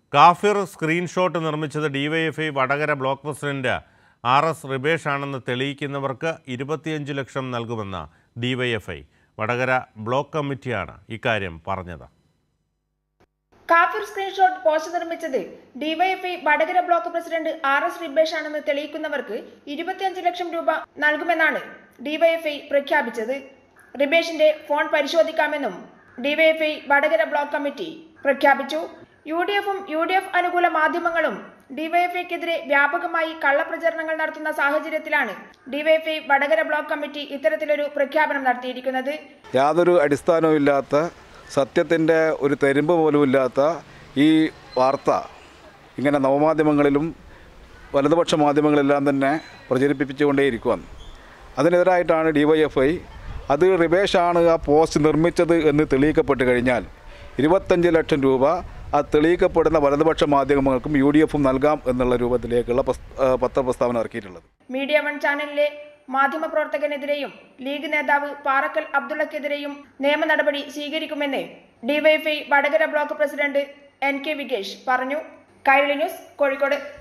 കാഫിർ സ്ക്രീൻഷോട്ട് നിർമ്മിച്ചത് DYFI Vadakara block president R S Ribesh ആണെന്ന് തെളിയിക്കുന്നവർക്ക് ഇരുപത്തിയഞ്ച് ലക്ഷം നൽകുമെന്ന് ഡിവൈഎഫ്ഐ വടകര ബ്ലോക്ക് കമ്മിറ്റിയാണ് ഇക്കാര്യം പറഞ്ഞത് കാഫിർ സ്ക്രീൻഷോട്ട് പോസ്റ്റ് നിർമ്മിച്ചത് DYFI Vadakara block president R S Ribesh ആണെന്ന് തെളിയിക്കുന്നവർക്ക് ഇരുപത്തിയഞ്ച് ലക്ഷം രൂപ നൽകുമെന്നാണ് ഡിവൈഎഫ്ഐ പ്രഖ്യാപിച്ചത് റിബേഷിന്റെ ഫോൺ പരിശോധിക്കാമെന്നും ഡിവൈഎഫ്ഐ വടകര ബ്ലോക്ക് കമ്മിറ്റി പ്രഖ്യാപിച്ചു യു ഡി എഫും യു ഡി എഫ് അനുകൂല മാധ്യമങ്ങളും ഡിവൈഎഫ്ഐക്കെതിരെ വ്യാപകമായി കള്ളപ്രചരണങ്ങൾ നടത്തുന്ന സാഹചര്യത്തിലാണ് ഡിവൈഎഫ്ഐ വടകര ബ്ലോക്ക് കമ്മിറ്റി ഇത്തരത്തിലൊരു പ്രഖ്യാപനം നടത്തിയിരിക്കുന്നത് യാതൊരു അടിസ്ഥാനവുമില്ലാത്ത സത്യത്തിൻ്റെ ഒരു തരിമ്പ് പോലും ഇല്ലാത്ത ഈ വാർത്ത ഇങ്ങനെ നവമാധ്യമങ്ങളിലും വലതുപക്ഷ മാധ്യമങ്ങളെല്ലാം തന്നെ പ്രചരിപ്പിച്ചുകൊണ്ടേയിരിക്കുവാണ് അതിനെതിരായിട്ടാണ് ഡിവൈഎഫ്ഐ അത് റിബേഷാണ് ആ പോസ്റ്റ് നിർമ്മിച്ചത് എന്ന് തെളിയിക്കപ്പെട്ട് കഴിഞ്ഞാൽ ഇരുപത്തഞ്ച് ലക്ഷം രൂപ ആ തെളിയിക്കപ്പെടുന്ന വലതുപക്ഷ മാധ്യമങ്ങൾക്കും യു ഡി എഫും നൽകാം എന്നുള്ള രൂപത്തിലേക്കുള്ള പ്രസ്- ആ, പത്രപ്രസ്താവന ഇറക്കിയിട്ടുള്ളത് മീഡിയ വൺ ചാനലിലെ മാധ്യമപ്രവർത്തകനെതിരെയും ലീഗ് നേതാവ് പാറക്കൽ അബ്ദുള്ളക്കെതിരെയും നിയമ നടപടി സ്വീകരിക്കുമെന്ന് DYFI Vadakara block president N K Vikesh പറഞ്ഞു കൈരളി ന്യൂസ് കോഴിക്കോട്